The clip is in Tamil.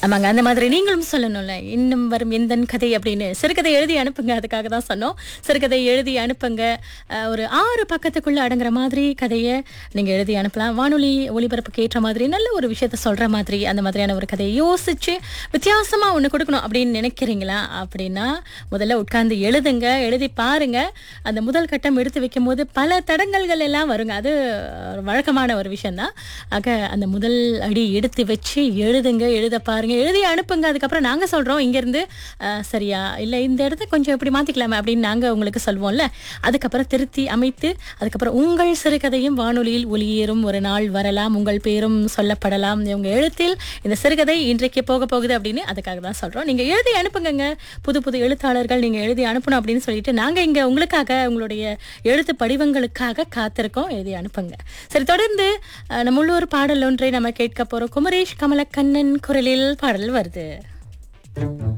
ஆமாங்க அந்த மாதிரி நீங்களும் சொல்லணும்ல இன்னும் வரும் எந்தன் கதை அப்படின்னு சிறுகதை எழுதி அனுப்புங்க அதுக்காக தான் சொன்னோம் சிறுகதை எழுதி அனுப்புங்க அஹ், ஒரு ஆறு பக்கத்துக்குள்ள அடங்குற மாதிரி கதையை நீங்க எழுதி அனுப்பலாம் வானொலி ஒளிபரப்புக்கு ஏற்ற மாதிரி நல்ல ஒரு விஷயத்த சொல்ற மாதிரி அந்த மாதிரியான ஒரு கதையை யோசிச்சு வித்தியாசமா ஒண்ணு கொடுக்கணும் அப்படின்னு நினைக்கிறீங்களா அப்படின்னா முதல்ல உட்கார்ந்து எழுதுங்க எழுதி பாருங்க அந்த முதல் கட்டம் எடுத்து வைக்கும் போது பல தடங்கல்கள் எல்லாம் வருங்க அது அஹ், வழக்கமான ஒரு விஷயம்தான் ஆக அந்த முதல் அடி எடுத்து வச்சு எழுதுங்க எழுத பாருங்க எழுதி அனுப்புங்க அதுக்கப்புறம் நாங்க சொல்றோம் இங்க இருந்து அஹ், சரியா இல்ல இந்த இடத்த கொஞ்சம் இப்படி மாத்திக்கலாமே அப்படின்னு நாங்க உங்களுக்கு சொல்வோம்ல அதுக்கப்புறம் திருத்தி அமைத்து அதுக்கப்புறம் உங்கள் சிறுகதையும் வானொலியில் ஒளியேறும் ஒரு நாள் வரலாம் உங்கள் பேரும் சொல்லப்படலாம் உங்க எழுத்தில் இந்த சிறுகதை இன்றைக்கு போக போகுது அப்படின்னு அதுக்காக தான் சொல்றோம் நீங்க எழுதி அனுப்புங்கங்க புது புது எழுத்தாளர்கள் நீங்க எழுதி அனுப்பணும் அப்படின்னு சொல்லிட்டு நாங்க இங்க உங்களுக்காக உங்களுடைய எழுத்து படிவங்களுக்காக காத்திருக்கோம் எழுதி அனுப்புங்க சரி தொடர்ந்து அஹ், நம்ம உள்ளூர் பாடல் ஒன்றை நம்ம கேட்க போறோம் குமரேஷ் கமலக்கண்ணன் குரலில் பாடல் வருது